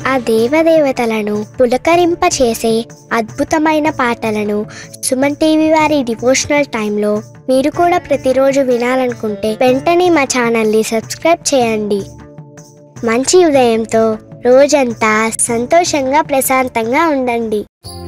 ఆ దేవదేవతలను పులకరింపచేసే అద్భుతమైన పాటలను సుమన్ టీవీ వారి డివోషనల్ టైంలో మీరు కూడా ప్రతిరోజు వినాలనుకుంటే వెంటనే మా ఛానల్ని సబ్స్క్రైబ్ చేయండి మంచి ఉదయంతో రోజంతా సంతోషంగా ప్రశాంతంగా ఉండండి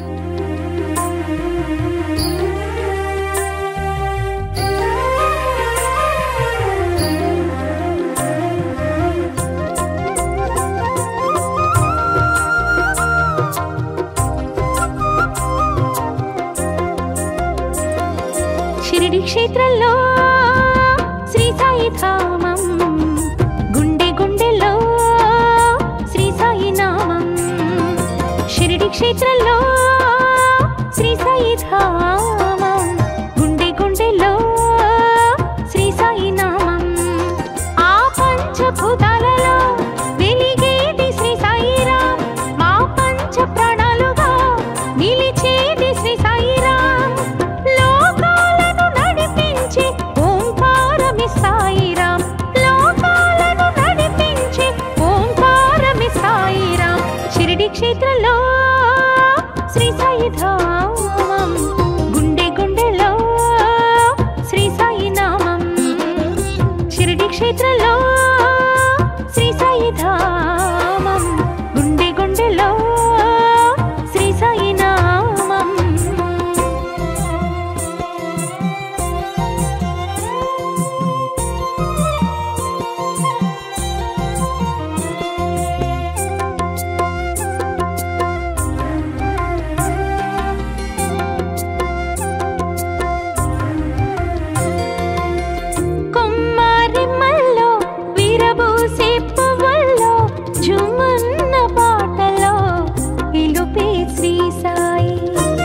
షిరిడి క్షేత్రంలో శ్రీ సాయి ధామం గుండె గుండెలో శ్రీ సాయి నామం షిరిడి క్షేత్రంలో శ్రీ సాయి ధామం గుండె గుండెలో శ్రీ సాయి నామం ఆ పంచభూతాలలో వెలిగేది శ్రీ సాయిరాం మా పంచ ప్రాణాలుగా నిలిచేది శ్రీ సాయిరాం లోకాలను నడిపించే ఓంకారమి సాయిరాం లోకాలను నడిపించే ఓంకారమి సాయిరాం షిరిడి క్షేత్రంలో శ్రీ సాయి ధామం గుండె గుండెలో శ్రీ సాయి నామం షిరిడి క్షేత్రంలో శ్రీ సాయి ధామం గుండె గుండెలో శ్రీ సాయి నామం కొమ్మారిమ్మల్లో విరబూసే పువ్వుల్లో జుమన్న పాటలో పిలుపే శ్రీ సాయి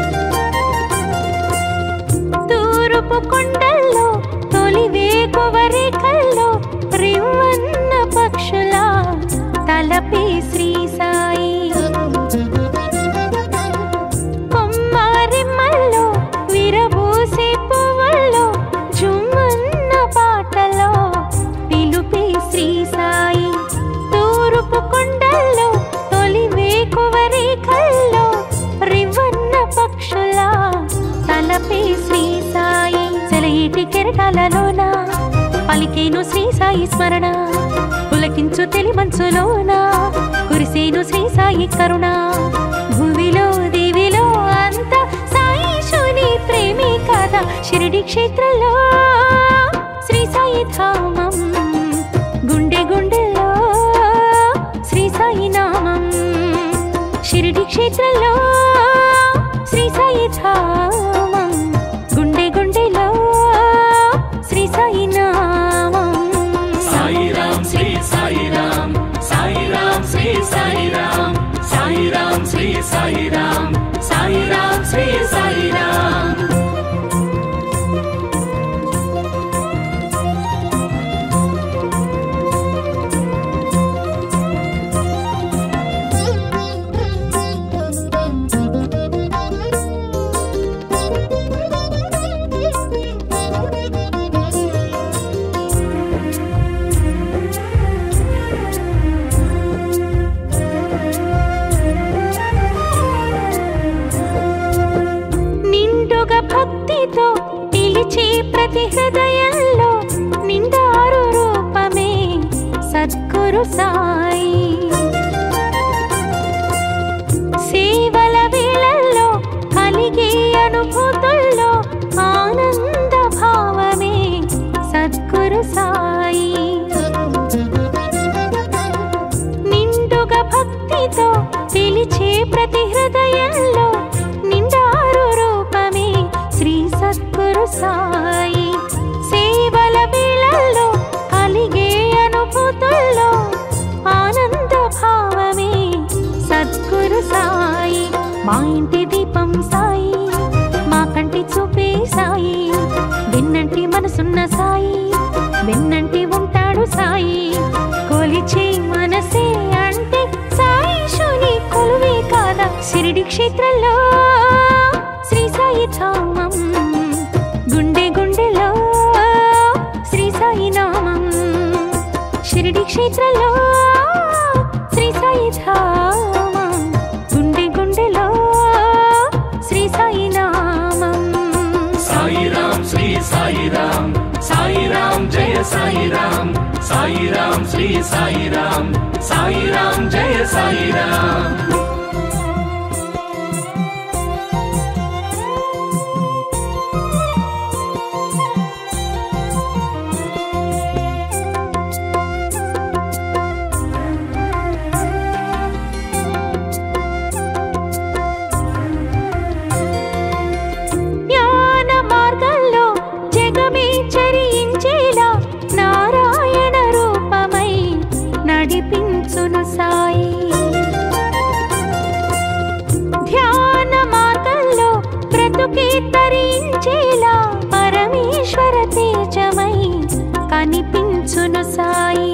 తూరుపు కొండల్లో తొలి వేకువరేఖల్లో రివ్వన్న పక్షుల తలపే శ్రీ సాయి కొమ్మారిమ్మల్లో విరబూసే పువ్వుల్లో జుమ్మన్న పాటలో పిలుపే శ్రీ సాయి తూరుపు కొండల్లో తొలి వేకువరేఖల్లో రివన్న పక్షుల తలపే శ్రీ సాయి సెలయేటి కెరటాలలోన పలికేను శ్రీ సాయి స్మరణ పులకించు తెలి మనసులోన కురిసేను శ్రీ సాయి కరుణ భూమిలో దేవిలో అంత సాయి శూని ప్రేమే కదా షిరిడి క్షేత్రంలో శ్రీ సాయి ధామం గుండె గుండెలో శ్రీ సాయి నామం షిరిడి క్షేత్రంలో శ్రీ సాయి ధామం గుండె గుండెలో శ్రీ సాయి నామం సాయిరాం శ్రీ సాయిరాం సాయిరాం శ్రీ సాయిరాం సాయిరాం శ్రీ సాయిరాం సాయిరాం శ్రీ సాయిరాం నిండుగా భక్తితో పిలిచే ప్రతి హృదయంలో నిండారు రూపమే సద్గురు సాయి సేవల వేళల్లో కలిగే అనుభూతుల్లో ఆనంద భావమే సద్గురు సాయి నిండుగా భక్తితో పిలిచే ప్రతి హృదయంలో నిండారు రూపమే శ్రీ సద్గురు సాయి సేవల వేళల్లో కలిగే అనుభూతుల్లో ఆనంద భావమే సద్గురు సాయి మా ఇంటి దీపం సాయి మా కంటి చూపే సాయి విన్నంటి మనసున్న సాయి విన్నంటి ఉంటాడు సాయి కొలిచే మనసే అంటే సాయి శూని కొలువే కాదా షిరిడి క్షేత్రంలో శ్రీ సాయి ధామం గుండె గుండెలో శ్రీ సాయి నామం షిరిడి క్షేత్రంలో శ్రీ సాయి ధామం సాయిరాం సాయిరాం శ్రీ సాయిరాం సాయిరాం జయ సాయిరాం జ్ఞాన మార్గంలో జగమే చరించేలా నారాయణ రూపమై నడిపించును సాయి ధ్యాన మార్గంలో బ్రతుకే తరించేలా పరమేశ్వర తేజమై కనిపించును సాయి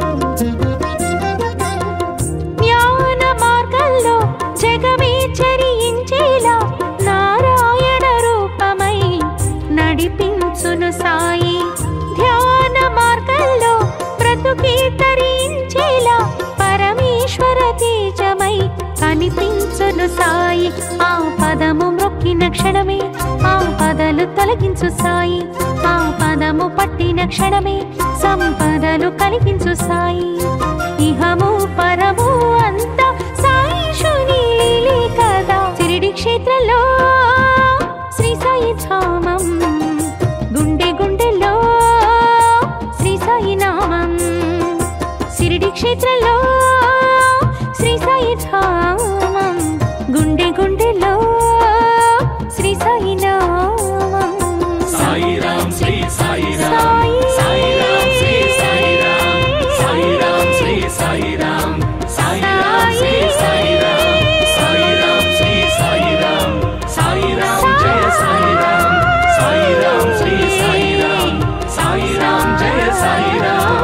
జ్ఞాన మార్గంలో జగమే చరించేలా నారాయణ రూపమై నడిపించును సాయి ధ్యాన మార్గంలో బ్రతుకే తరించేలా పరమేశ్వర తేజమై కనిపించును సాయి ఆ పదము మ్రొక్కిన క్షణమే ఆ పదలు తొలగించు సాయి ఆ పదము పట్టిన క్షణమే సంపదలు కలిగించు సాయి ఇహము పరము అంత సాయిషుని లీలే కదా సిరిడి క్షేత్రంలో శ్రీ సాయి ధామం గుండె గుండెలో శ్రీ సాయి నామం సిరిడి క్షేత్రంలో శ్రీ సాయి ధామం గుండె గుండెలో శ్రీ సాయి నామం సాయిరాం శ్రీ సాయిరాం సాయిరాం శ్రీ సాయిరాం సాయిరాం శ్రీ సాయిరాం సాయిరాం శ్రీ సాయిరాం సాయిరాం శ్రీ సాయిరాం సాయిరాం జయ సాయిరాం సాయిరాం శ్రీ సాయిరాం సాయిరాం జయ సాయిరాం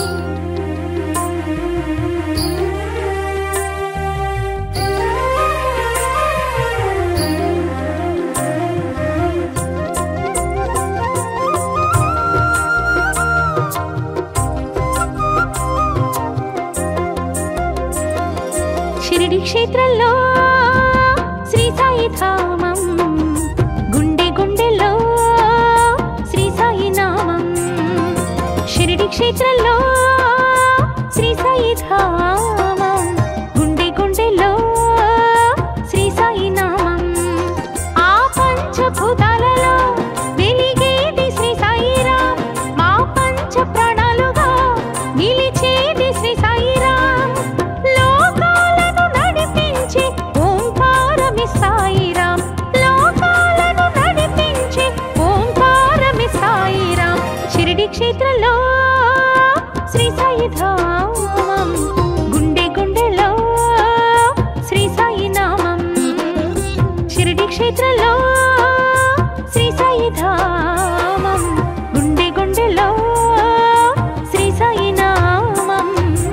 షిరిడి క్షేత్రంలో శ్రీ సాయి ధామం గుండె గుండెలో శ్రీ సాయి నామం షిరిడి క్షేత్రంలో శ్రీ సాయి ధామం గుండె గుండెలో శ్రీ సాయి నామం ఆ పంచభూతాలలో వెలిగేది శ్రీ సాయిరాం మా పంచ ప్రాణాలుగా నిలిచేది శ్రీ సాయిరాం లోకాలను నడిపించే ఓంకారమి సాయిరాం లోకాలను నడిపించే ఓంకారమి సాయిరాం షిరిడి క్షేత్రంలో శ్రీ సాయి ధామం గుండె గుండెలో శ్రీ సాయి నామం షిరిడి క్షేత్రంలో శ్రీ సాయి ధామం గుండె గుండెలో శ్రీ సాయి నామం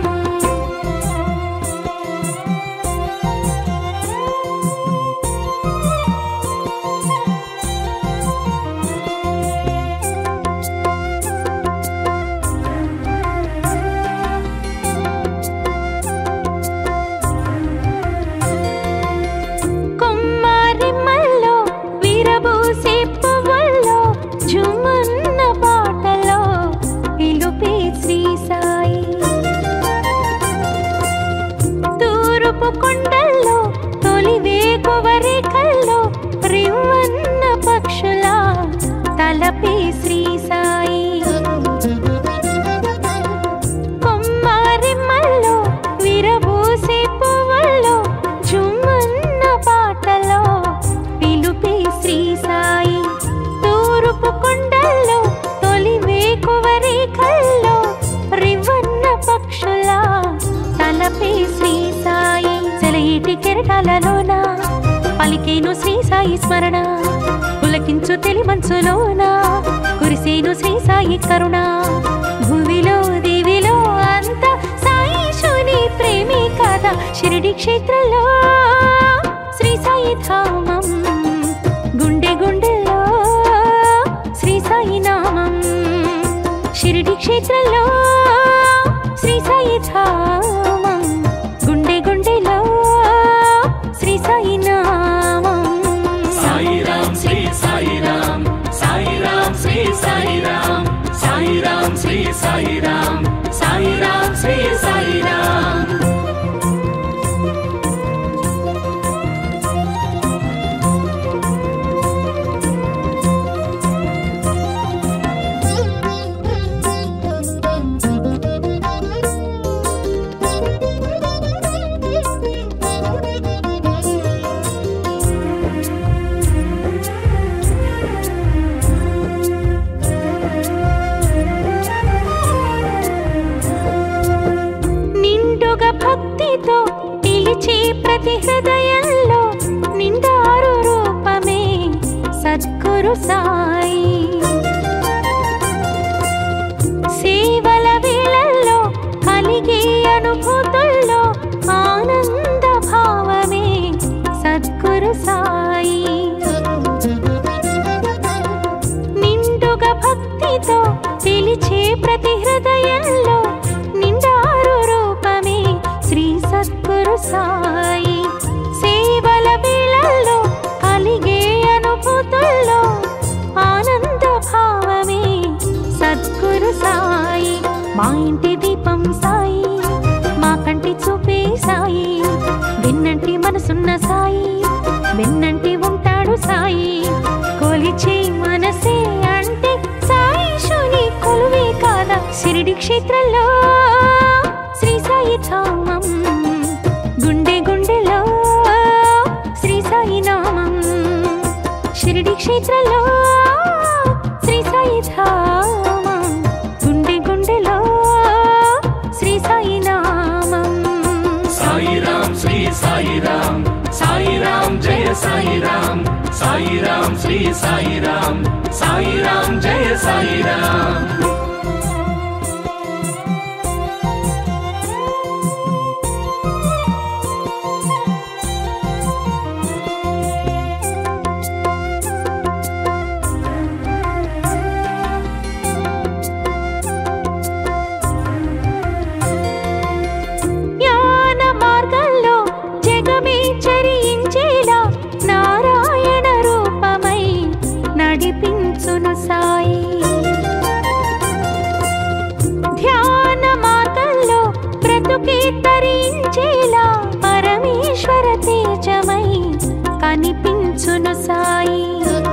కొమ్మరిమ్మల్లో విరబూసే పువ్వుల్లో జుమన్న పాటలో పిలుపే శ్రీ సాయి తూరుపు కొండల్లో తొలి వేకువరేఖల్లో రివ్వన్న పక్షుల తలపే శ్రీ సాయి కొమ్మారిమ్మల్లో విరబూసే పువ్వుల్లో జుమ్మన్న పాటలో పిలుపే శ్రీ సాయి తూరుపు కొండల్లో తొలి వేకువరేఖల్లో రివ్వన్న పక్షుల తలపే శ్రీ సాయి సెలయేటి కెరటాలలోన పలికేను శ్రీ సాయి స్మరణ పులకించు తెలి మనసులోన కురిసేను శ్రీ సాయి కరుణ భూమిలో దివిలో అంత సాయి శూని ప్రేమి కదా షిరిడి క్షేత్రంలో శ్రీ సాయి ధామం గుండె గుండెలో శ్రీ సాయి నామం షిరిడి క్షేత్రంలో శ్రీ సాయి ధామం గుండె గుండెలో శ్రీ సాయి నామం సాయిరాం శ్రీ సాయిరాం సాయిరాం శ్రీ సాయిరాం సాయిరాం శ్రీ ప్రతి హృదయంలో నిండారు రూపమే సద్గురు సాయి సేవల వేళల్లో కలిగే అనుభూతుల్లో ఆనంద భావమే సద్గురు సాయి నిండుగా భక్తితో పిలిచే ప్రతి హృదయంలో నిండారు రూపమే శ్రీ సద్గురు సాయి సేవల వేళల్లో కలిగే అనుభూతుల్లో ఆనంద భావమే సద్గురు సాయి మా ఇంటి దీపం సాయి మా కంటి చూపే సాయి విన్నంటి మనసున్న సాయి విన్నంటి ఉంటాడు సాయి కొలిచే మనసే అంటే సాయి శుని కొలువే కాదా షిరిడి క్షేత్రంలో శ్రీ సాయి ధామం గుండె గుండెలో శ్రీ సాయి నామం షిరిడి క్షేత్రంలో శ్రీ సాయి ధామం గుండె గుండెలో శ్రీ సాయి నామం సాయిరాం శ్రీ సాయిరాం సాయిరాం జయ సాయిరాం సాయిరాం శ్రీ సాయిరాం సాయిరాం జయ సాయిరాం జ్ఞాన మార్గంలో జగమే చరించేలా నారాయణ రూపమై నడిపించును సాయి ధ్యాన మార్గంలో బ్రతుకే తరించేలా పరమేశ్వర తేజమై కనిపించును సాయి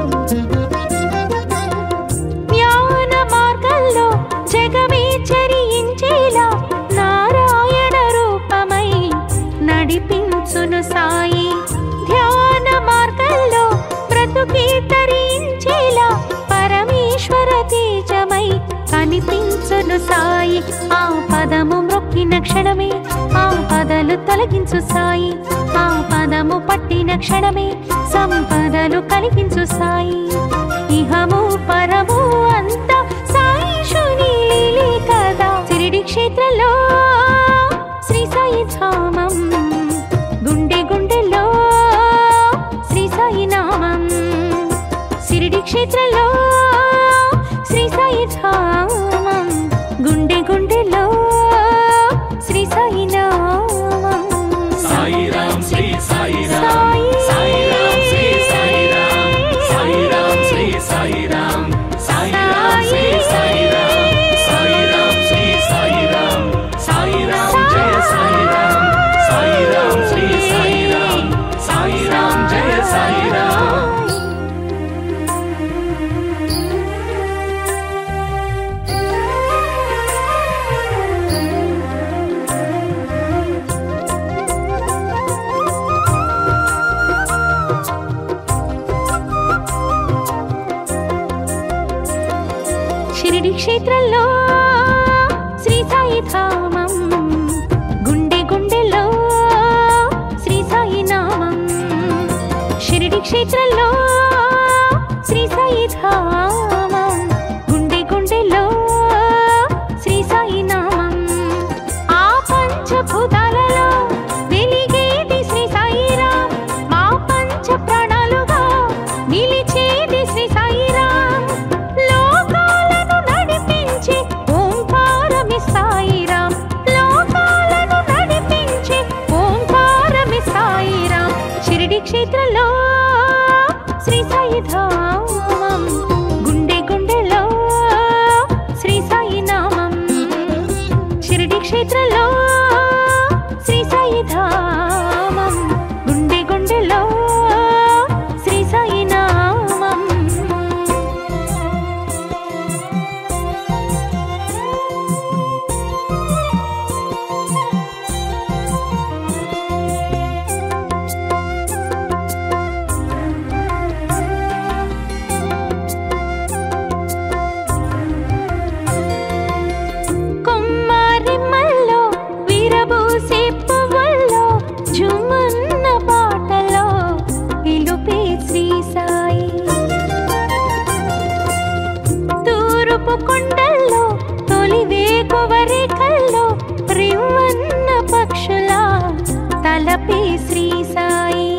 జ్ఞాన మార్గంలో జగమే చరించేలా నారాయణ రూపమై నడిపించును సాయి ధ్యాన మార్గంలో బ్రతుకే తరించేలా పరమేశ్వర తేజమై కనిపించును సాయి ఆ పదము మొక్కిన క్షణమే ఆ పదలు తొలగించు సాయి ఆ పదము పట్టిన క్షణమే సంపదలు కలిగించు సాయి ఇహము పరము అంత సాయి శుని లీలే కదా సిరిడి క్షేత్రంలో శ్రీ సాయి ధామం గుండె గుండెలో శ్రీ సాయి నామం సిరిడి క్షేత్రంలో శ్రీ సాయి ధామం గుండె గుండెలో శ్రీ సాయి నామం సాయిరాం శ్రీ సాయిరాం సాయిరాం శ్రీ సాయిరాం సాయిరాం శ్రీ సాయిరాం సాయిరాం శ్రీ సాయిరాం సాయిరాం శ్రీ సాయిరాం సాయిరాం జయ సాయిరాం సాయిరాం శ్రీ సాయిరాం సాయిరాం జయ సాయిరాం షిరిడి క్షేత్రంలో శ్రీ సాయి ధామం గుండె గుండెలో శ్రీ సాయి నామం షిరిడి క్షేత్రంలో శ్రీ సాయి ధామం గుండె గుండెలో శ్రీ సాయి నామం ఆ పంచభూతాలలో వెలిగేది శ్రీ సాయిరాం మా పంచ ప్రాణాలుగా నిలిచేది శ్రీ సాయిరాం లోకాలను నడిపించి ఓంకారమి సాయిరాం లోకాలను నడిపించి ఓంకారమి సాయిరాం షిరిడి క్షేత్రంలో శ్రీ సాయి ధామం గుండె గుండెలో శ్రీ సాయి నామం షిరిడి క్షేత్రంలో శ్రీ సాయి ధామం గుండె గుండెలో శ్రీ సాయి నామం కొమ్మారిమ్మల్లో విరబూసే పువ్వు తూరుపు కొండల్లో తొలి వేకువరేఖల్లో రివ్వన్న పక్షుల తలపే శ్రీ సాయి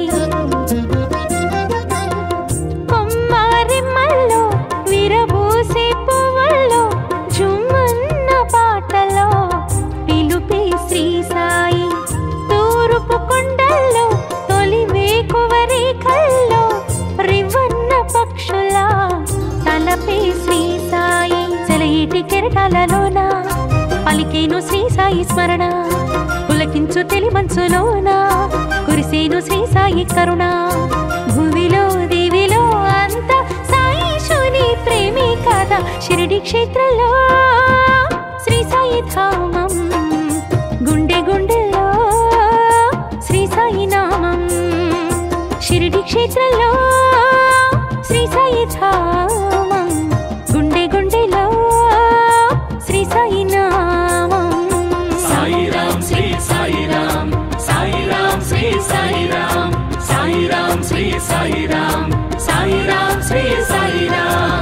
కొమ్మారిమ్మల్లో విరబూసే పువ్వుల్లో జుమ్మన్న పాటలో పిలుపే శ్రీ సాయి తూరుపు కొండల్లో తొలి వేకువరేఖల్లో రివ్వన్న పక్షుల తలపే శ్రీ సాయి సెలయేటి కెరటాలలోన పలికేను శ్రీ సాయి స్మరణ పులకించు తెలి మనసులోన కురిసేను శ్రీ సాయి కరుణ భూమిలో దివిలో అంత సాయి శూని ప్రేమి కదా షిరిడి క్షేత్రంలో శ్రీ సాయి ధామం గుండె గుండెలో శ్రీ సాయి నామం షిరిడి క్షేత్రంలో శ్రీ సాయి ధామం గుండె గుండెలో శ్రీ సాయి నామం సాయిరాం శ్రీ సాయిరాం సాయిరాం శ్రీ సాయిరాం సాయిరాం శ్రీ సాయిరాం సాయిరాం శ్రీ సాయిరాం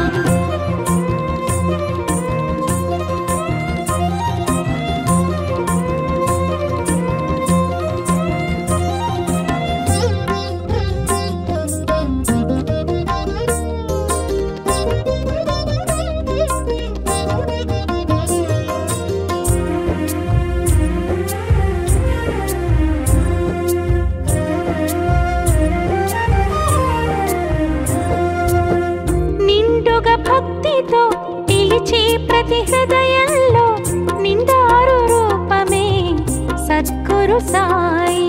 నిండుగా భక్తితో నిలిచి ప్రతి హృదయంలో నిండారు రూపమే సద్గురు సాయి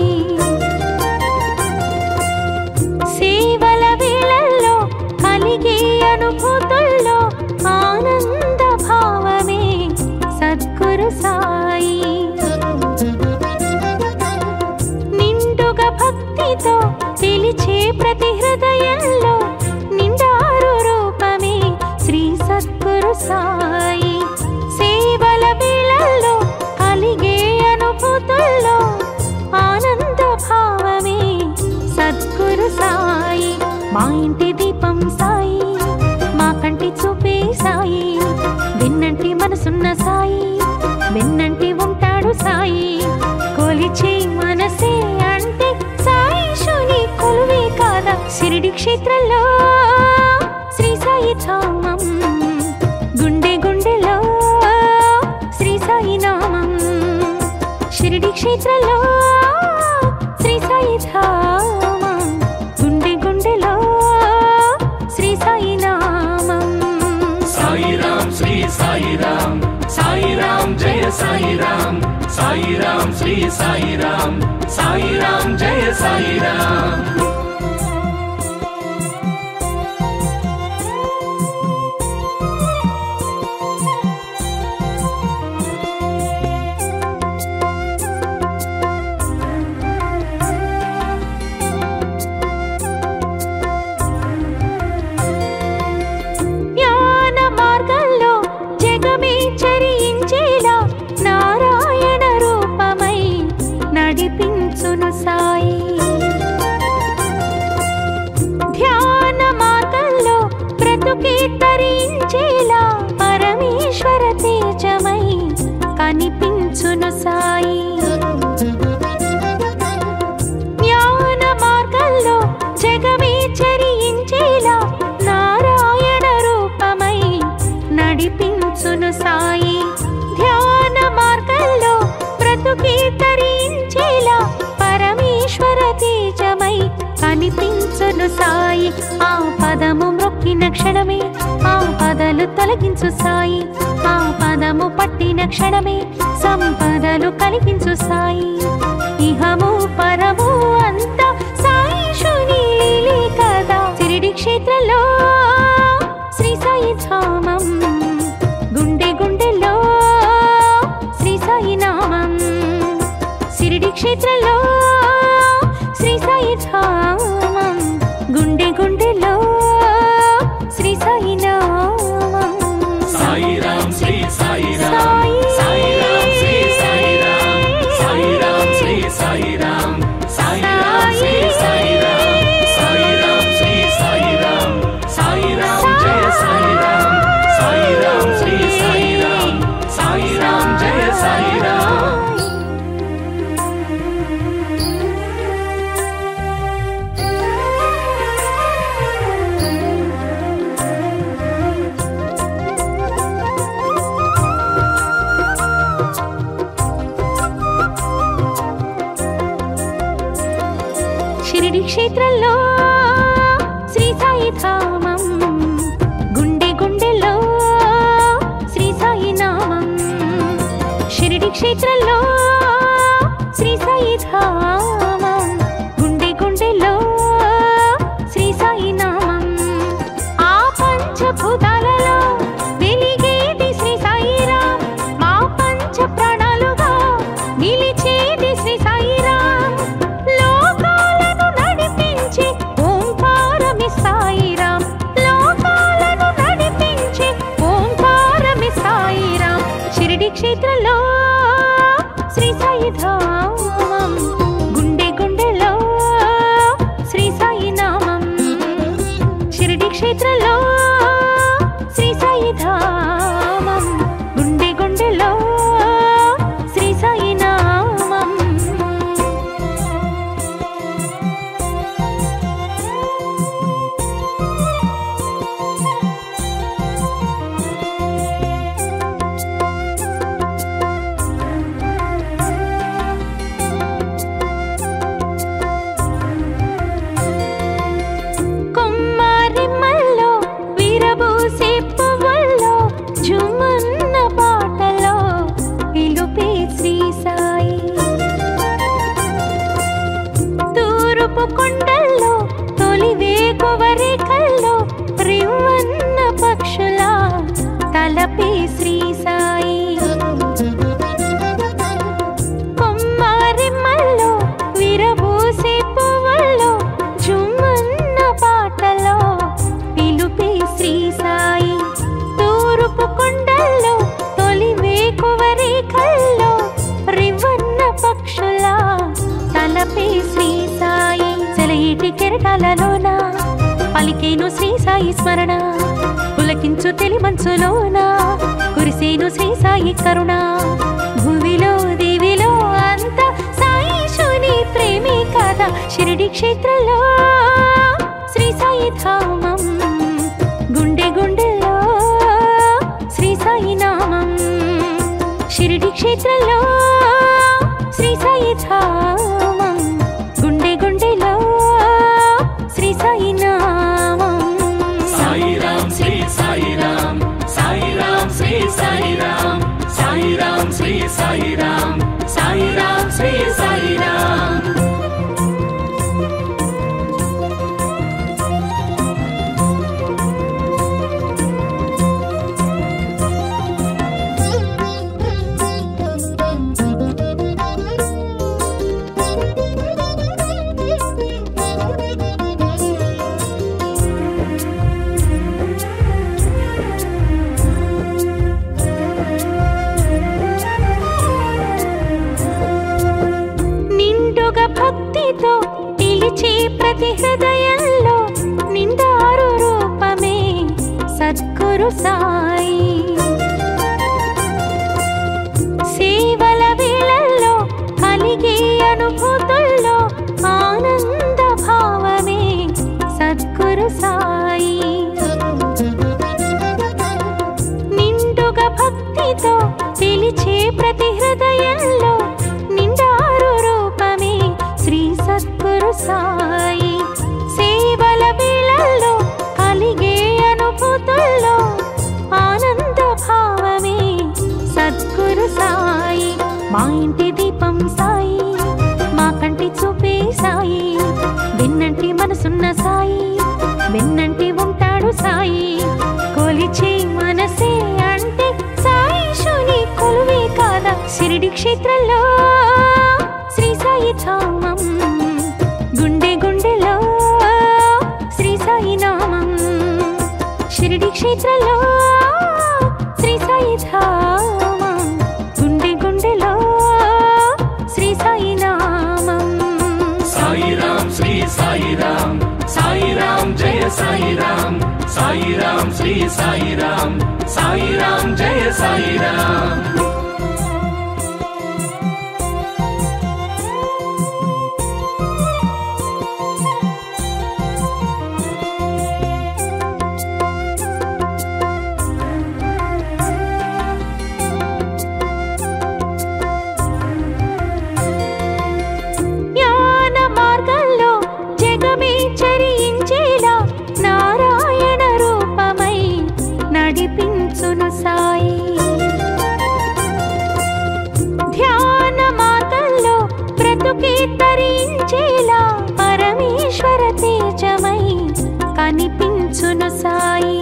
సేవల వేళల్లో కలిగే అనుభూతుల్లో ఆనంద భావమే సద్గురు సాయి నిండుగా భక్తితో పిలిచే ప్రతి హృదయంలో నిండారు రూపమే శ్రీ సద్గురు సాయి సేవల వేళల్లో కలిగే అనుభూతుల్లో ఆనంద భావమే సద్గురు సాయి మా ఇంటి దీపం సాయి మా కంటి చూపే సాయి విన్నంటి మనసున్న సాయి విన్నంటి ఉంటాడు సాయి కొలిచే మనసే అంటే సాయి శుని కొలువే కాదా షిరిడి క్షేత్రంలో శ్రీ సాయి ధామం గుండె గుండెలో శ్రీ సాయి నామం షిరిడి క్షేత్రంలో శ్రీ సాయి ధామం గుండె గుండెలో శ్రీ సాయి నామం సాయిరాం శ్రీ సాయిరాం సాయిరాం జయ సాయిరాం సాయిరాం శ్రీ సాయిరాం సాయిరాం జయ సాయిరాం జ్ఞాన మార్గంలో జగమే చరించేలా నారాయణ రూపమై నడిపించును సాయి ధ్యాన మార్గంలో బ్రతుకే తరించేలా పరమేశ్వర తేజమై కనిపించును సాయి జ్ఞాన మార్గంలో జగమే చరించేలా నారాయణ రూపమై నడిపించును సాయి ధ్యాన మార్గంలో బ్రతుకే తరించేలా పరమేశ్వర తేజమై కనిపించును సాయి ఆ పదము మొక్కిన క్షణమే ఆ పదలు తొలగించు సాయి ఆ పదము పట్టిన క్షణమే సంపదలు కలిగించు సాయి ఇహము పరము అంత సాయి శుని లీలే కదా సిరిడి క్షేత్రంలో శ్రీ సాయి ధామం గుండె గుండెలో శ్రీ సాయి నామం సిరిడి క్షేత్రంలో శ్రీ సాయి ధామం గుండె గుండెలో శ్రీ సాయి నామం సాయిరాం శ్రీ సాయిరాం సాయి. సాయిరాం శ్రీ సాయిరాం సాయిరాం శ్రీ సాయిరాం సాయిరాం శ్రీ సాయిరాం సాయిరాం శ్రీ సాయిరాం సాయిరాం జయ సాయిరాం సాయిరాం శ్రీ క్షేత్రంలో శ్రీ సాయి ధామం గుండె గుండెలో శ్రీ సాయి నామం షిరిడి క్షేత్రంలో శ్రీ సాయి ధామం గుండె గుండెలో శ్రీ సాయి నామం ఆ పంచభూతాలలో వెలిగేది శ్రీ సాయిరాం మా పంచ ప్రాణాలుగా నిలిచేది శ్రీ సాయిరాం లోకాలను నడిపించే ఓంకారమి సాయిరాం లోకాలను నడిపించే ఓంకారమి సాయిరాం షిరిడి క్షేత్రంలో శ్రీ సాయి ధామం గుండె గుండెలో శ్రీ సాయి నామం షిరిడి క్షేత్రంలో శ్రీ సాయి ధామం గుండె గుండెలో శ్రీ సాయి నామం కొమ్మారిమ్మల్లో విరబూసే పువ్వుల్లో జుమన్న పాటలో పిలుపే శ్రీ సాయి తూరుపు కొండల్లో తొలి వేకువరేఖల్లో రివ్వన్న పక్షుల తలపే శ్రీ సాయి కొమ్మారిమ్మల్లో విరబూసే పువ్వుల్లో జుమ్మన్న పాటలో పిలుపే శ్రీ సాయి తూరుపు కొండల్లో తొలి వేకువరేఖల్లో రివ్వన్న పక్షుల తలపే శ్రీ సాయి సెలయిటి కెరటాలలోన పలికేను శ్రీ సాయి స్మరణ పులకించు తెలి మనసులోన కురిసేను శ్రీ సాయి కరుణ భూమిలో దివిలో అంత సాయి శూని ప్రేమి కదా షిరిడి క్షేత్రంలో శ్రీ సాయి ధామం గుండె గుండెలో శ్రీ సాయి నామం షిరిడి క్షేత్రంలో శ్రీ సాయి ధామం గుండె గుండెలో శ్రీ సాయి నామం సాయిరాం శ్రీ సాయిరాం సాయిరాం శ్రీ సాయిరాం సాయిరాం శ్రీ సాయిరాం సాయిరాం శ్రీ సాయిరాం నిండుగా భక్తితో నిలిచి ప్రతి హృదయంలో నిండారు రూపమే సద్గురు సాయి సేవల వేళల్లో కలిగే అనుభూతుల్లో ఆనంద భావమే సద్గురు సాయి నిండుగా భక్తితో పిలిచే ప్రతి హృదయంలో నిండారు రూపమే శ్రీ సద్గురు సాయి సేవల వేళల్లో కలిగే అనుభూతుల్లో ఆనంద భావమే సద్గురు సాయి మా ఇంటి దీపం సాయి మా కంటి చూపే సాయి విన్నంటి మనసున్న సాయి విన్నంటి ఉంటాడు సాయి కొలిచే మనసే అంటే సాయి శూని కొలువే కాదా షిరిడి క్షేత్రంలో శ్రీ సాయి ధామం గుండె గుండెలో శ్రీ సాయి నామం షిరిడి క్షేత్రంలో శ్రీ సాయి ధామం గుండె గుండెలో శ్రీ సాయి నామం సాయిరాం శ్రీ సాయిరాం సాయిరాం జయ సాయిరాం సాయిరాం శ్రీ సాయిరాం సాయిరాం జయ సాయిరాం జ్ఞాన మార్గంలో జగ బ్రతుకే తరించేలా పరమేశ్వర తేజమై కనిపించును సాయి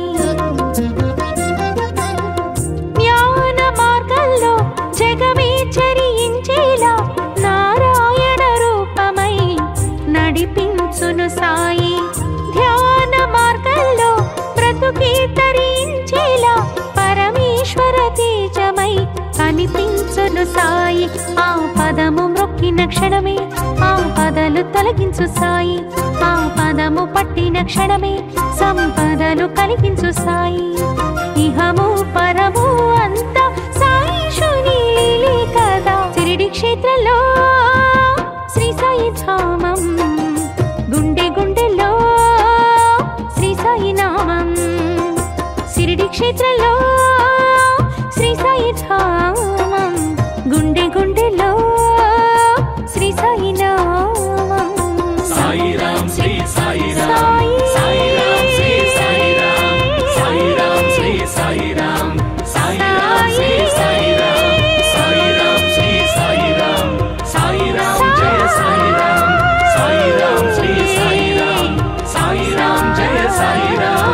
జ్ఞాన మార్గంలో జగమే చరించేలా నారాయణ రూపమై నడిపించును సాయి ధ్యాన మార్గంలో బ్రతుకే తరించేలా పరమేశ్వర తేజమై కనిపించును సాయి ఆ పదము మ్రొక్కిన క్షణమే ఆ పదలు తొలగించు సాయి ఆ పదము పట్టిన క్షణమే సంపదలు కలిగించు సాయి ఇహము పరము అంత సాయి శుని లీలే కదా సిరిడి క్షేత్రంలో శ్రీ సాయి ధామం గుండె గుండెలో శ్రీ సాయి నామం సిరిడి క్షేత్రంలో శ్రీ సాయి ధామం గుండె గుండెలో శ్రీ సాయి నామం సాయిరాం శ్రీ సాయిరాం సాయిరాం శ్రీ సాయిరాం సాయిరాం శ్రీ సాయిరాం సాయిరాం శ్రీ సాయిరాం సాయిరాం శ్రీ సాయిరాం సాయిరాం జయ సాయిరాం సాయిరాం శ్రీ సాయిరాం సాయిరాం జయ సాయిరాం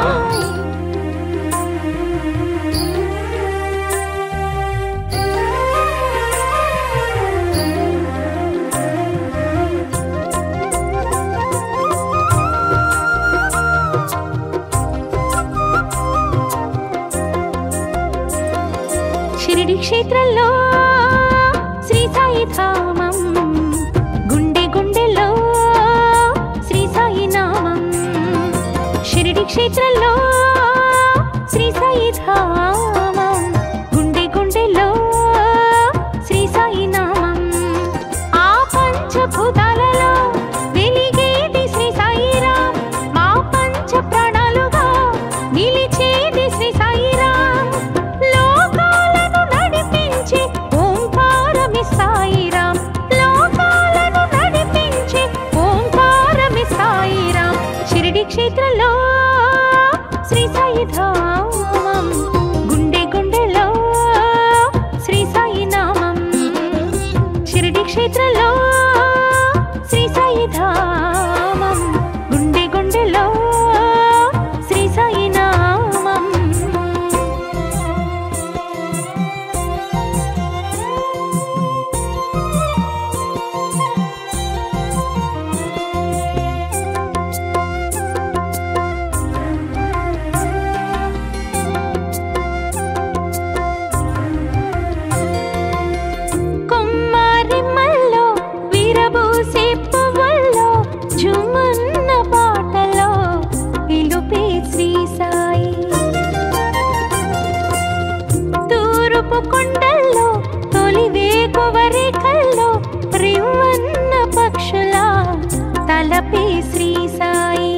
షిరిడి క్షేత్రంలో శ్రీ సాయి ధామం గుండె గుండెలో శ్రీ సాయి నామం షిరిడి క్షేత్రంలో శ్రీ సాయి ధామం గుండె గుండెలో శ్రీ సాయి నామం ఆ పంచభూతాలలో వెలిగేది శ్రీ సాయిరాం మా పంచ ప్రాణాలుగా నిలిచేది శ్రీ సాయిరాం లోకాలను నడిపించే ఓంకారమి సాయిరాం లోకాలను నడిపించే ఓంకారమి సాయిరాం షిరిడి క్షేత్రంలో శ్రీ సాయి ధామం గుండె గుండెలో శ్రీ సాయి నామం షిరిడి క్షేత్రంలో శ్రీ సాయి ధామం గుండె గుండెలో శ్రీ సాయి నామం కొమ్మారిమ్మల్లో వీరబూసే పువ్వుల్లో జుమన్న పాటలో పిలుపే శ్రీ సాయి తూరుపు కొండల్లో తొలి వేకువరి కల్లో రివ్వన్న పక్షుల తలపే శ్రీ సాయి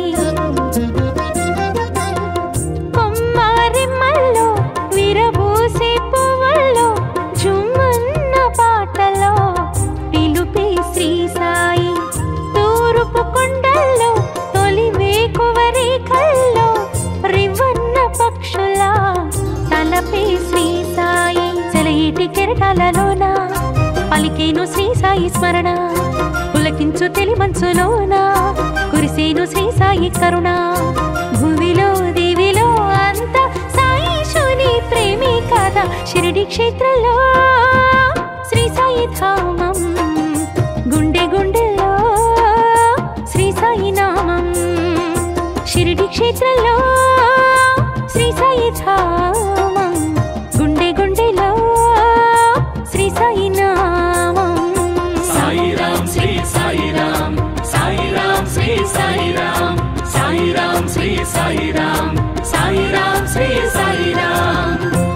కొమ్మారిమ్మల్లో విరబూసే పువ్వుల్లో జుమ్మన్న పాటలో పిలుపే శ్రీ సాయి తూరుపు కొండల్లో తొలి వేకువరి కల్లో రివన్న పక్షుల తలపే శ్రీ సాయి సెలయేటి కెరటాలలోన పలికేను శ్రీ సాయి స్మరణ పులకించు తెలి మంచులోన కురిసేను శ్రీ సాయి కరుణ భూమిలో దివిలో అంత సాయి శూని ప్రేమి కదా షిరిడి క్షేత్రంలో శ్రీ సాయి ధామం గుండె గుండెలో శ్రీ సాయి నామం షిరిడి క్షేత్రంలో శ్రీ సాయి ధామం గుండె గుండెలో శ్రీ సాయి నామం సాయిరాం శ్రీ సాయిరాం సాయిరాం శ్రీ సాయిరాం సాయిరాం శ్రీ సాయిరాం సాయిరాం శ్రీ సాయిరాం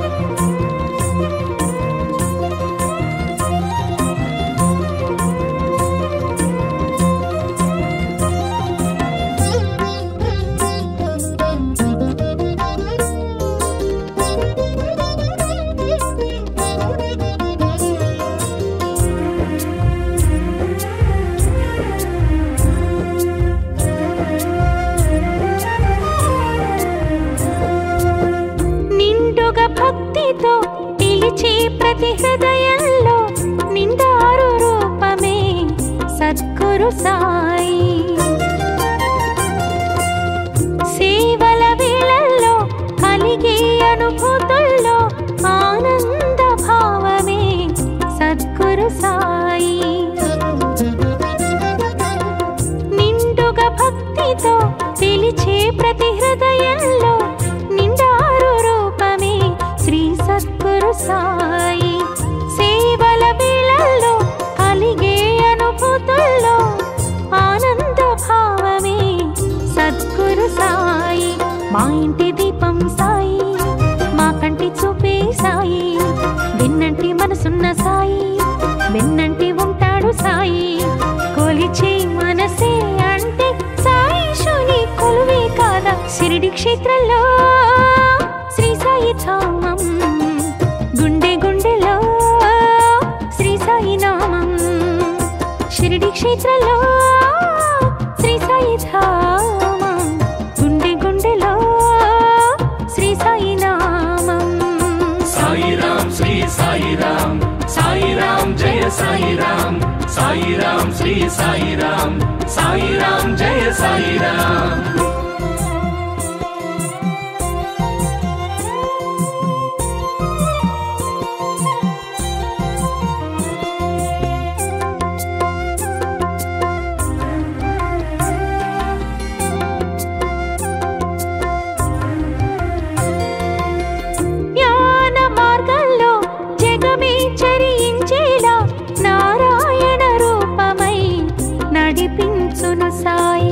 నిండుగా భక్తితో నిలిచి ప్రతి హృదయంలో నిండారు రూపమే సద్గురు సాయి సేవల వేళల్లో కలిగే అనుభూతుల్లో ఆనంద భావమే సద్గురు సాయి నిండుగా భక్తితో పిలిచే ప్రతి హృదయంలో నిండారు రూపమే శ్రీ సద్గురు సాయి సేవల వేళల్లో కలిగే అనుభూతుల్లో ఆనంద భావమే సద్గురు సాయి మా ఇంటి దీపం సాయి మా కంటి చూపే సాయి విన్నంటి మనసున్న సాయి విన్నంటి ఉంటాడు సాయి కొలిచే మనసే అంటే సాయి శుని కొలువే కాదా షిరిడి క్షేత్రంలో శ్రీ సాయి ధామం గుండె గుండెలో శ్రీ సాయి నామం షిరిడి క్షేత్రంలో శ్రీ సాయి ధామం గుండె గుండెలో శ్రీ సాయి నామం సాయిరాం శ్రీ సాయిరాం సాయిరాం జయ సాయిరాం సాయిరాం శ్రీ సాయిరాం సాయిరాం జయ సాయిరాం జ్ఞాన మార్గంలో జగమే చరించేలా నారాయణ రూపమై నడిపించును సాయి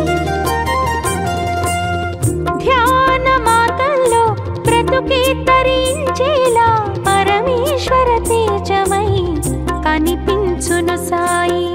ధ్యాన మార్గంలో బ్రతుకే తరించేలా పరమేశ్వర తేజమై కనిపించును సాయి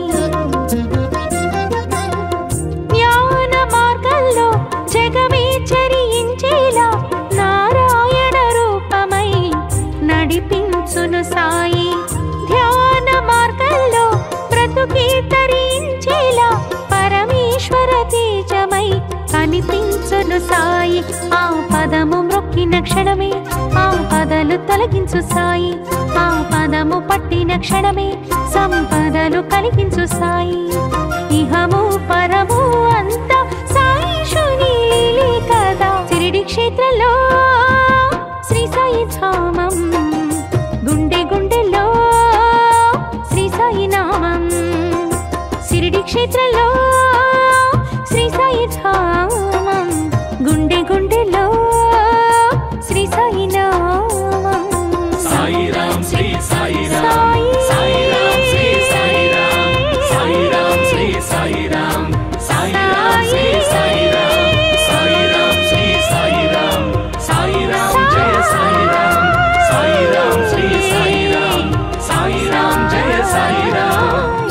జ్ఞాన మార్గంలో జగమే చరించేలా నారాయణ రూపమై నడిపించును సాయి ధ్యాన మార్గంలో బ్రతుకే తరించేలా పరమేశ్వర తేజమై కనిపించును సాయి ఆ పదము మ్రొక్కిన క్షణమే ఆ పదలు తొలగించు సాయి ఆ పదము పట్టిన క్షణమే సంపదలు కలిగించు సాయి ఇహము పరము అంతా సాయి శుని లీలే కదా సిరిడి క్షేత్రంలో శ్రీ సాయి ధామం గుండె గుండెలో శ్రీ సాయి నామం సిరిడి క్షేత్రంలో శ్రీ సాయి ధామం గుండె గుండెలో శ్రీ సాయి నామం సాయిరాం శ్రీ సాయిరాం సాయిరాం శ్రీ సాయిరాం సాయిరాం శ్రీ సాయిరాం సాయిరాం శ్రీ సాయిరాం సాయిరాం శ్రీ సాయిరాం సాయిరాం జయ సాయిరాం సాయిరాం శ్రీ సాయిరాం సాయిరాం జయ సాయిరాం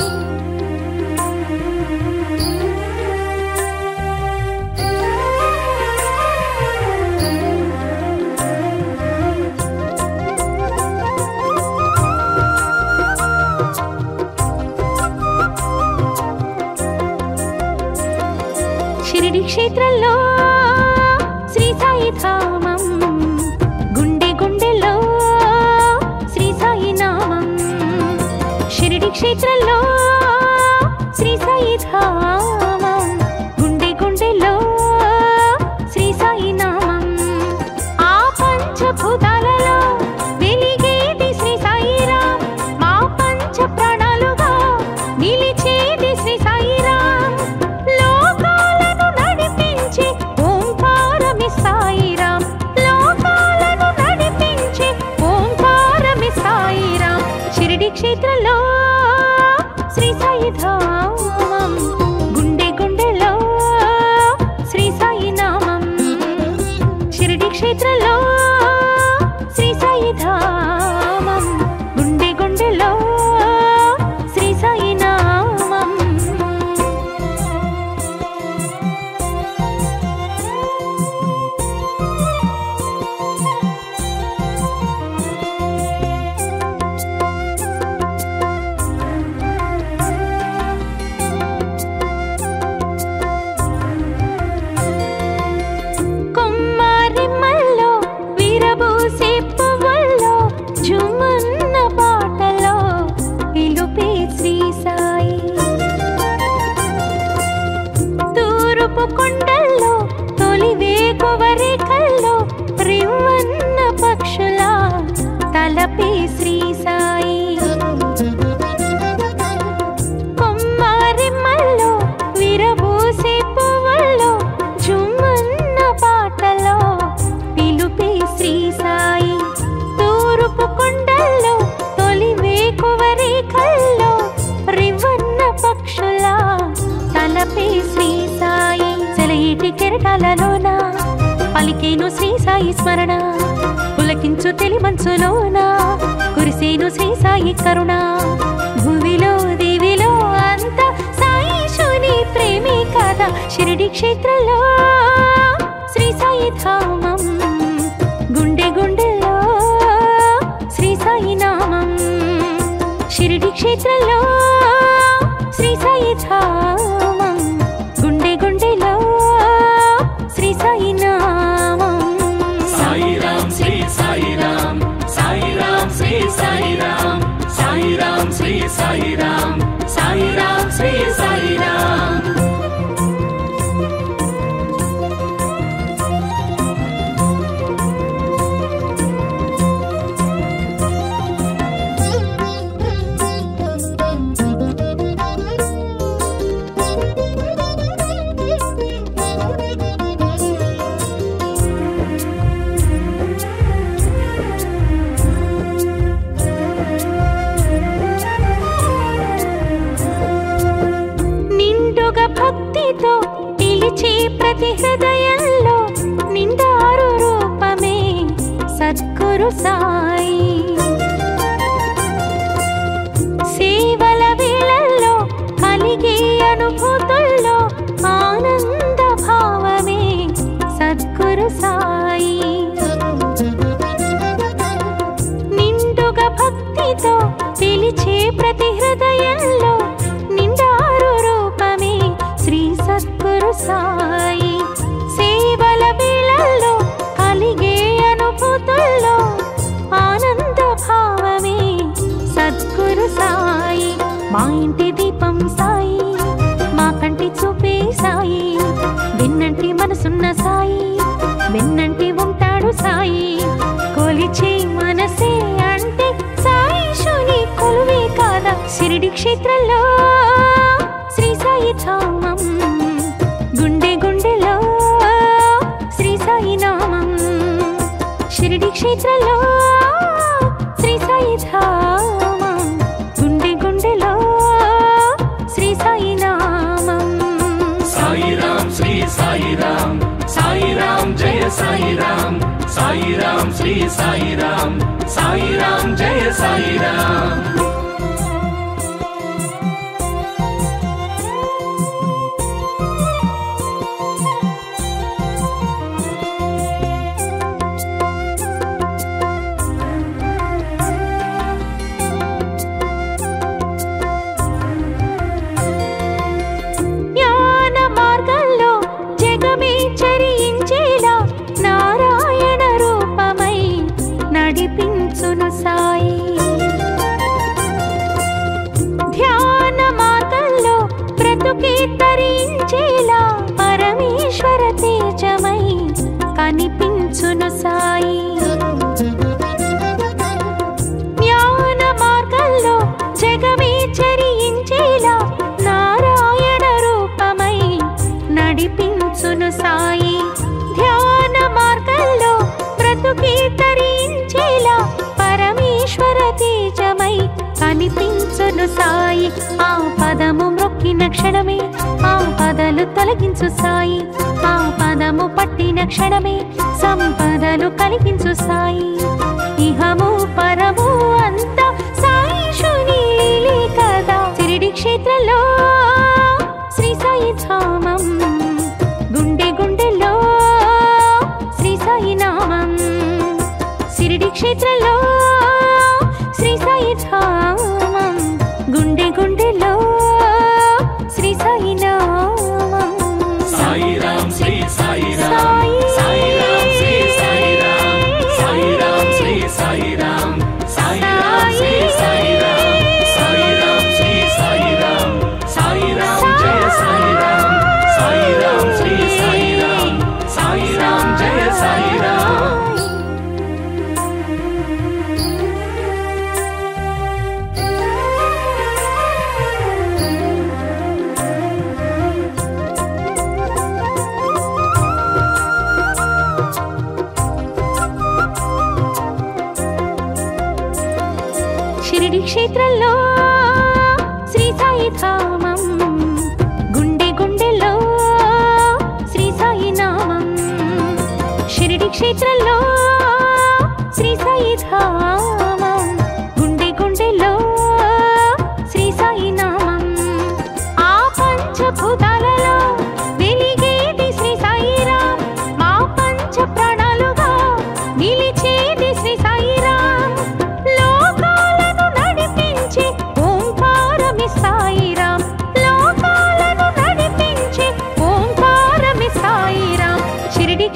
షిరిడి క్షేత్రంలో శ్రీ సాయి ధామం గుండె గుండెలో శ్రీ సాయి నామం షిరిడి క్షేత్రంలో శ్రీ సాయి ధామం గుండె గుండెలో శ్రీ సాయి నామం ఆ పంచభూతాలలో వెలిగేది శ్రీ సాయిరాం మా పంచ ప్రాణాలుగా నిలిచేది శ్రీ సాయిరాం లోకాలను నడిపించి ఓంకారమి సాయిరాం లోకాలను నడిపించి ఓంకారమి సాయిరాం షిరిడి క్షేత్రంలో శ్రీ సాయి ధామం గుండె గుండెలో శ్రీ సాయి నామం షిరిడి క్షేత్రంలో శ్రీ సాయి ధామం గుండె గుండెలో శ్రీ సాయి నామం కెరటాలలోన పలికేను శ్రీ సాయి స్మరణ పులకించు తెలిమంచులోన కురిసేను శ్రీ సాయి కరుణ భూమిలో దేవిలో అంత సాయిషుని ప్రేమి కథ షిరిడి క్షేత్రంలో శ్రీ సాయి ధామం గుండె గుండెలో శ్రీ సాయి నామం షిరిడి క్షేత్రంలో శ్రీ సాయి ధామం గుండె గుండెలో శ్రీ సాయి నామం సాయిరాం శ్రీ సాయిరాం సాయిరాం శ్రీ సాయిరాం సాయిరాం శ్రీ సాయిరాం సాయిరాం శ్రీ సాయిరాం నిండుగా భక్తితో పిలిచే ప్రతి హృదయంలో నిండారు రూపమే సద్గురు సాయి సేవల వేళల్లో కలిగే అనుభూతుల్లో ఆనంద భావమే సద్గురు సాయి నిండుగా భక్తితో పిలిచే ప్రతి హృదయంలో నిండారు రూపమే శ్రీ సద్గురు సాయి సేవల వేళల్లో కలిగే అనుభూతుల్లో ఆనంద భావమే సద్గురు సాయి మా ఇంటి దీపం సాయి మా కంటి చూపే సాయి విన్నంటి మనసున్న సాయి విన్నంటి ఉంటాడు సాయి కొలిచే మనసే అంటే సాయి శుని కొలువే కాదా షిరిడి క్షేత్రంలో శ్రీ సాయి ధామం గుండె గుండెలో శ్రీ సాయి నామం షిరిడి క్షేత్రంలో శ్రీ సాయి ధామం గుండె గుండెలో శ్రీ సాయి నామం సాయిరాం శ్రీ సాయిరాం సాయిరాం జయ సాయిరాం సాయిరాం శ్రీ సాయిరాం సాయిరాం జయ సాయిరాం జ్ఞాన మార్గంలో జగమే చరించేలా నారాయణ రూపమై నడిపించును సాయి ధ్యాన మార్గంలో బ్రతుకే తరించేలా పరమేశ్వర తేజమై కనిపించును సాయి జ్ఞాన మార్గంలో జగమే చరించేలా నారాయణ రూపమై నడిపించును సాయి ధ్యాన మార్గంలో బ్రతుకే తరించేలా పరమేశ్వర తేజమై కనిపించును సాయి ఆ పదము మ్రొక్కిన క్షణమే ఆ పదలు తొలగించు సాయి ఆ పదము పట్టిన క్షణమే సంపదలు కలిగించు సాయి ఇహము పరము అంత సాయి శుని లీలే కదా సిరిడి క్షేత్రంలో శ్రీ సాయి ధామం గుండె గుండెలో శ్రీ సాయి నామం సిరిడి క్షేత్రంలో శ్రీ సాయి ధామం గుండె గుండెలో శ్రీ సాయి నామం సాయిరాం శ్రీ సాయిరాం సాయిరాం శ్రీ సాయిరాం సాయిరాం శ్రీ సాయిరాం సాయిరాం శ్రీ సాయిరాం సాయిరాం శ్రీ సాయిరాం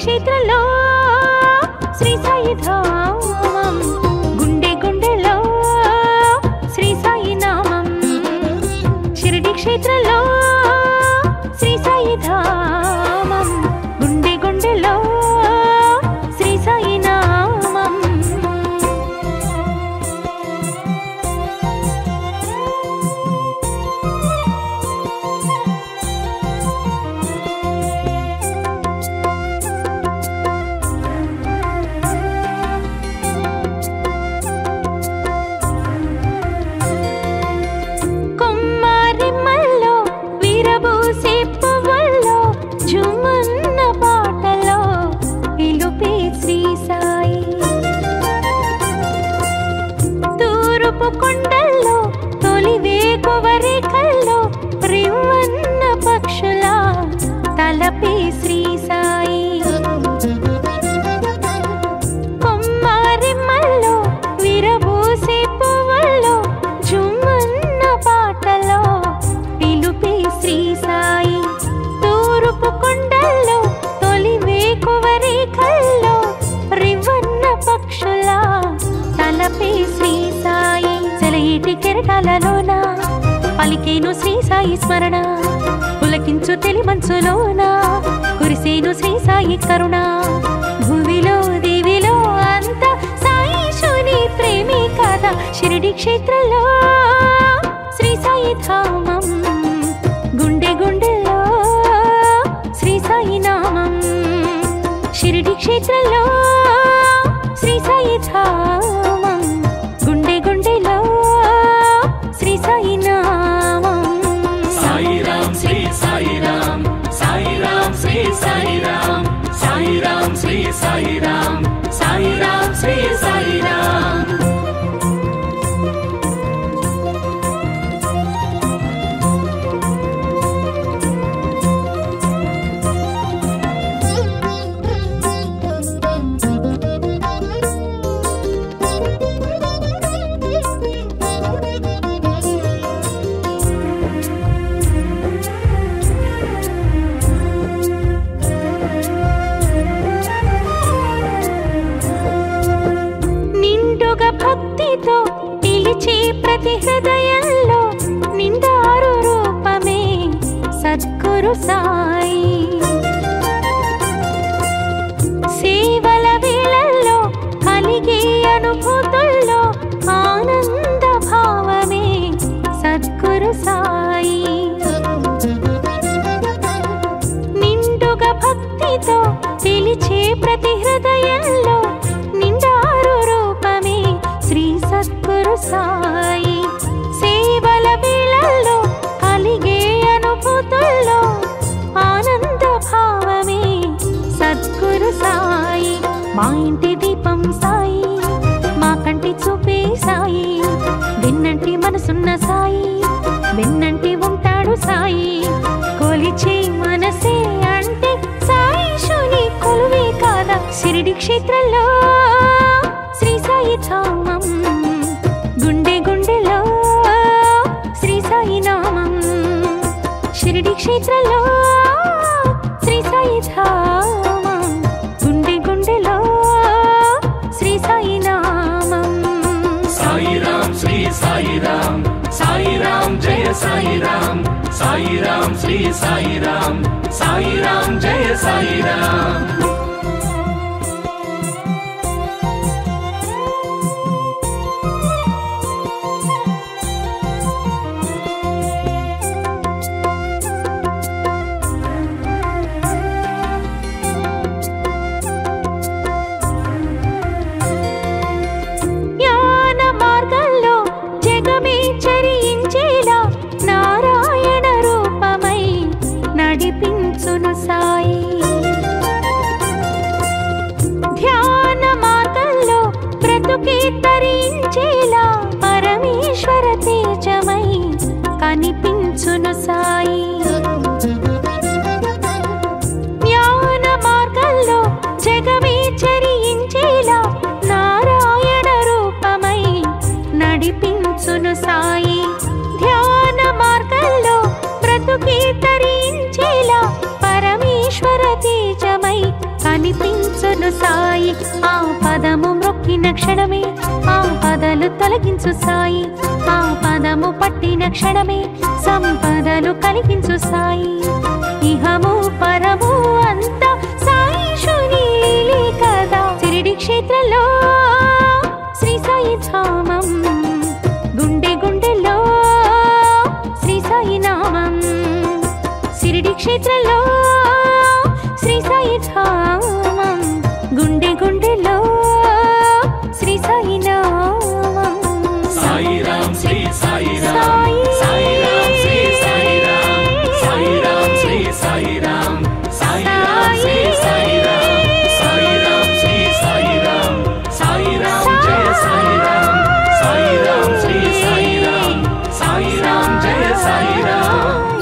క్షేత్రంలో శ్రీ సాయి ధామం గుండె గుండెలో శ్రీ సాయి నామం షిరిడి క్షేత్రంలో శ్రీ సాయి ధామం గుండె గుండెలో శ్రీ సాయి నామం కొమ్మారిమ్మల్లో వీరబూసే పువ్వుల్లో జుమన్న పాటలో పిలుపే శ్రీ సాయి తూరుపు కొండల్లో తొలి వేకువరేఖల్లో రివ్వన్న పక్షుల తలపే శ్రీ సాయి కొమ్మారిమ్మల్లో విరబూసే పువ్వుల్లో జుమ్మన్న పాటలో పిలుపే శ్రీ సాయి తూరుపు కొండల్లో తొలి వేకువరేఖల్లో రివ్వన్న పక్షుల తలపే శ్రీ సాయి సెలయేటి కెరటాలలోన పలికేను శ్రీ సాయి స్మరణ పులకించు తెలి మంచులోన కురిసేను శ్రీ సాయి కరుణ భూమిలో దేవిలో అంత సాయి శూని ప్రేమి కథ షిరిడి క్షేత్రంలో శ్రీ సాయి ధామం గుండె గుండెలో శ్రీ సాయి నామం షిరిడి క్షేత్రంలో శ్రీ సాయి ధామం గుండె గుండెలో శ్రీ సాయి నామం సాయిరాం శ్రీ సాయిరాం సాయిరాం శ్రీ సాయిరాం సాయిరాం శ్రీ సాయిరాం సాయిరాం శ్రీ సాయిరాం నిండుగా భక్తితో పిలిచే ప్రతి హృదయంలో నిండారు రూపమే సద్గురు సాయి సేవల వేళల్లో కలిగే అనుభూతుల్లో ఆనంద భావమే సద్గురు సాయి నిండుగా భక్తితో పిలిచే ప్రతి హృదయంలో నిండారు రూపమే శ్రీ సద్గురు సాయి సేవల వేళల్లో కలిగే అనుభూతుల్లో ఆనంద భావమే సద్గురు సాయి మా ఇంటి దీపం సాయి మా కంటి చూపే సాయి విన్నంటి మనసున్న సాయి విన్నంటి ఉంటాడు సాయి కొలిచే మనసే అంటే సాయి శూని కొలువే కాదా షిరిడి క్షేత్రంలో శ్రీ సాయి ధామం గుండె గుండెలో శ్రీ సాయి నామం షిరిడి క్షేత్రంలో శ్రీ సాయి ధామం గుండె గుండెలో శ్రీ సాయి నామం సాయిరాం శ్రీ సాయిరాం సాయిరాం జయ సాయిరాం సాయిరాం శ్రీ సాయిరాం సాయిరాం జయ సాయిరాం జ్ఞాన మార్గంలో జగమే చరించేలా నారాయణ రూపమై నడిపించును సాయి ధ్యాన మార్గంలో బ్రతుకే తరించేలా పరమేశ్వర తేజమై కనిపించును సాయి జ్ఞాన మార్గంలో జగమే చరించేలా నారాయణ రూపమై నడిపించును సాయి ధ్యాన మార్గంలో బ్రతుకే తరించేలా పరమేశ్వర తేజమై కనిపి నడిపించును సాయి ఆ పదము మ్రొక్కిన క్షణమే ఆ పదలు తొలగించు సాయి ఆ పదము పట్టిన క్షణమే సంపదలు కలిగించు సాయి ఇహము పరము అంతా సాయి శుని కదా సిరిడి క్షేత్రంలో శ్రీ సాయి ధామం గుండె గుండెలో శ్రీ సాయి నామం సిరిడి క్షేత్రంలో శ్రీ సాయి ధామం గుండె గుండెలో శ్రీ సాయి నామం సాయిరాం శ్రీ సాయిరాం సాయిరాం శ్రీ సాయిరాం సాయిరాం శ్రీ సాయిరాం సాయిరాం శ్రీ సాయిరాం సాయిరాం శ్రీ సాయిరాం సాయిరాం జయ సాయిరాం సాయిరాం శ్రీ సాయిరాం సాయిరాం జయ సాయిరాం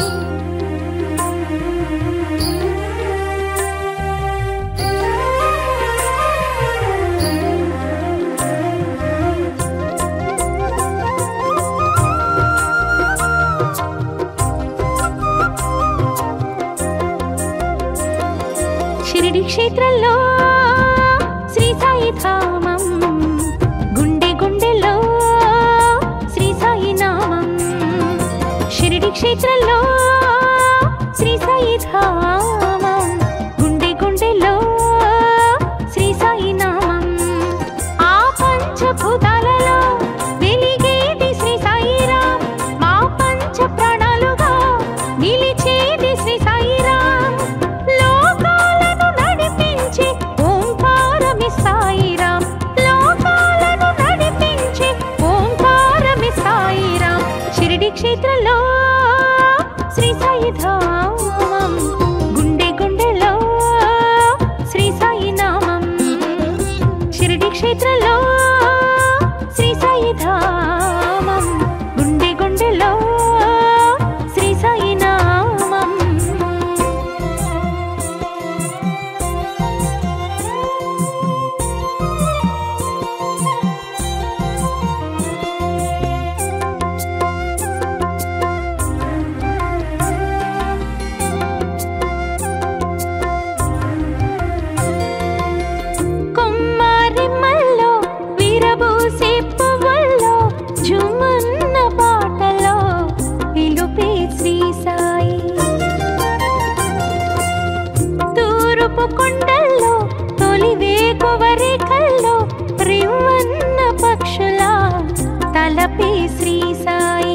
షిరిడి క్షేత్రంలో శ్రీ సాయి ధామం గుండె గుండెలో శ్రీ సాయి నామం షిరిడి క్షేత్రంలో శ్రీ సాయి ధామం గుండె గుండెలో శ్రీ సాయి నామం ఆ పంచభూతాలలో వెలిగేది శ్రీ సాయిరాం మా పంచ ప్రాణాలుగా నిలిచేది శ్రీ సాయిరాం లోకాలను నడిపించి ఓంకారమి సాయిరాం లోకాలను నడిపించి ఓంకారమి సాయిరాం షిరిడి క్షేత్రంలో శ్రీ సాయి ధామం గుండె గుండెలో శ్రీ సాయి నామం షిరిడి క్షేత్రంలో శ్రీ సాయి ధామం గుండె గుండెలో శ్రీ సాయి నామం కొమ్మారెమ్మల్లో విరబూసే పువ్వుల్లో జుమన్న పాటలో పిలుపే శ్రీ సాయి తూరుపు కొండల్లో తొలి వేకువరేఖల్లో రివ్వన్న పక్షుల తలపే శ్రీ సాయి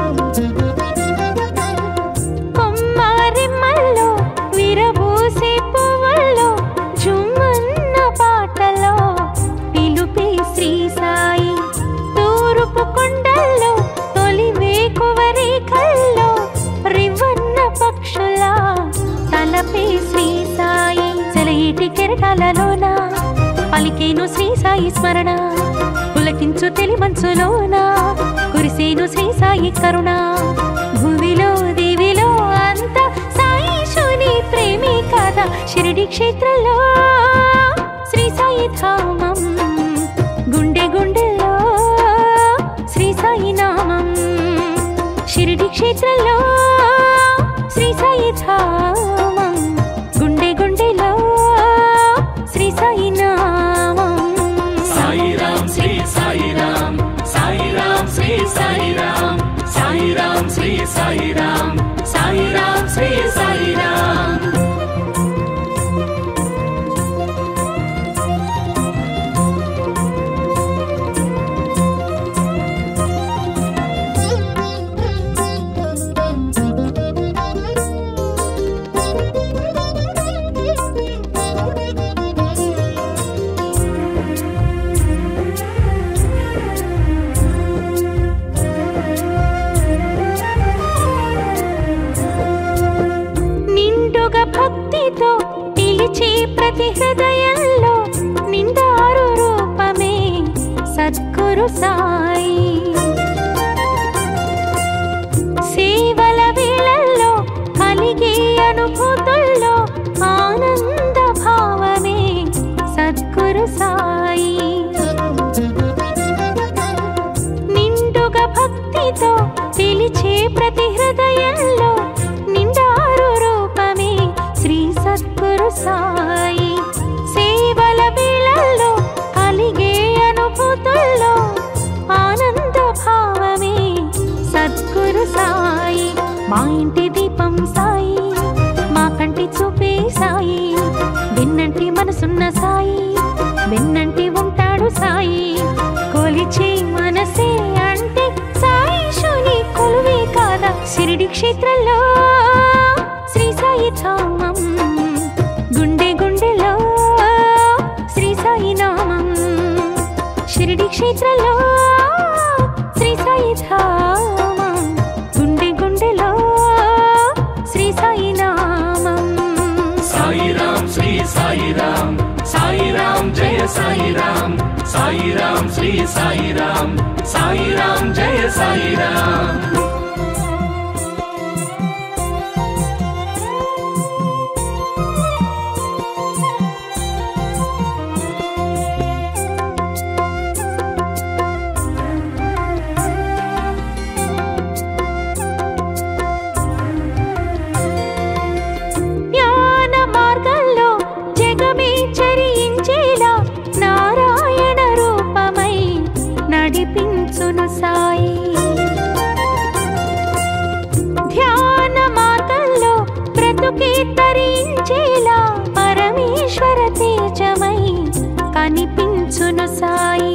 కొమ్మారెమ్మల్లో విరబూసే పువ్వుల్లో జుమ్మన్న పాటలో పిలుపే శ్రీ సాయి తూరుపు కొండల్లో తొలి వేకువరేఖల్లో రివ్వన్న పక్షుల తలపే శ్రీ సాయి సెలయేటి కెరటాలలోన పలికేను శ్రీ సాయి స్మరణ పులకించు తెలి మనసులోన కురిసేను శ్రీ సాయి కరుణ భూమిలో దేవిలో అంత సాయి శుని ప్రేమి కదా షిరిడి క్షేత్రంలో శ్రీ సాయి ధామం గుండె గుండెలో శ్రీ సాయి నామం షిరిడి క్షేత్రంలో శ్రీ సాయి ధామం గుండె గుండెలో శ్రీ సాయి నామం సాయిరాం శ్రీ సాయిరాం సాయిరాం శ్రీ సాయిరాం సాయిరాం శ్రీ సాయిరాం సాయిరాం శ్రీ సాయిరాం నిండుగా భక్తితో నిలిచే ప్రతి హృదయంలో నిండారు రూపమే సద్గురు సాయి సేవల వేళల్లో కలిగే అనుభూతుల్లో ఆనంద భావమే సద్గురు సాయి నిండుగా భక్తితో పిలిచే ప్రతి హృదయంలో నిండారు రూపమే శ్రీ సద్గురు సాయి సేవల సాయి మా కంటి చూపే సాయి విన్నంటి మనసున్న సాయి విన్నంటి ఉంటాడు సాయి కొలిచే మనసే అంటే సాయి శుని కొలువే కాదా షిరిడి క్షేత్రంలో శ్రీ సాయి ధామం గుండె గుండెలో శ్రీ సాయి నామం షిరిడి క్షేత్రంలో శ్రీ సాయి ధామం గుండె గుండెలో శ్రీ సాయి నామం సాయిరాం శ్రీ సాయిరాం సాయిరాం జయ సాయిరాం సాయిరాం శ్రీ సాయిరాం సాయిరాం జయ సాయిరాం జ్ఞాన మార్గంలో జగమే చరించేలా నారాయణ రూపమై నడిపించును సాయి ధ్యాన మార్గంలో బ్రతుకే తరించేలా పరమేశ్వర తేజమై కనిపించును సాయి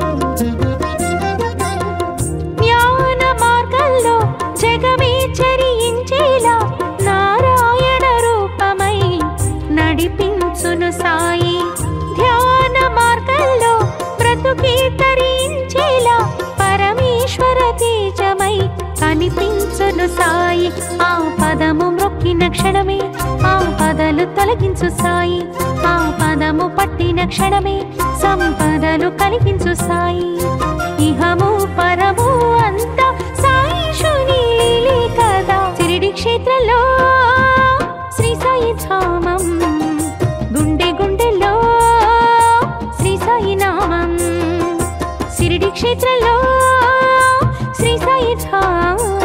జ్ఞాన మార్గంలో జగమే చరించేలా నారాయణ రూపమై నడిపించును సాయి ధ్యాన మార్గంలో బ్రతుకే తరించేలా పరమేశ్వర తేజమై కనిపించును సాయి ఆ పదము మ్రొక్కిన క్షణమే ఆ పదలు తొలగించు సాయి ఆ పదము పట్టిన క్షణమే సంపదలు కలిగించు సాయి ఇహము పరము అంతా సాయి శుని లీలే కదా సిరిడి క్షేత్రంలో శ్రీ సాయి ధామం గుండె గుండెలో శ్రీ సాయి నామం సిరిడి క్షేత్రంలో శ్రీ సాయి ధామం